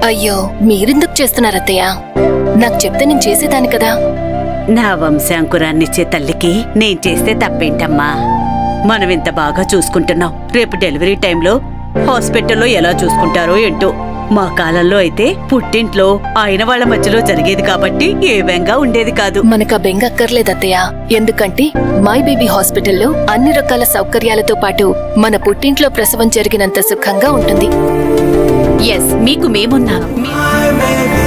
అయ్యో మీరెందుకు చేస్తున్నారత్తయ్య నాకు చెప్తే నేను చేసేదాన్ని కదా నా వంశాంకురాన్నిచ్చే తల్లికి నేను చేస్తే తప్పేంటమ్మా మనం ఇంత బాగా చూసుకుంటున్నాం రేపు డెలివరీ టైంలో హాస్పిటల్లో ఎలా చూసుకుంటారో ఏంటో మా కాలంలో అయితే పుట్టింట్లో ఆయన వాళ్ళ మధ్యలో జరిగేది కాబట్టి ఏ బెంగా ఉండేది కాదు మనకు ఆ బెంగ అక్కర్లేదు అత్తయ్య ఎందుకంటే మై బేబీ హాస్పిటల్లో అన్ని రకాల సౌకర్యాలతో పాటు మన పుట్టింట్లో ప్రసవం జరిగినంత సుఖంగా ఉంటుంది ఎస్ మీకు మేమున్నాం My baby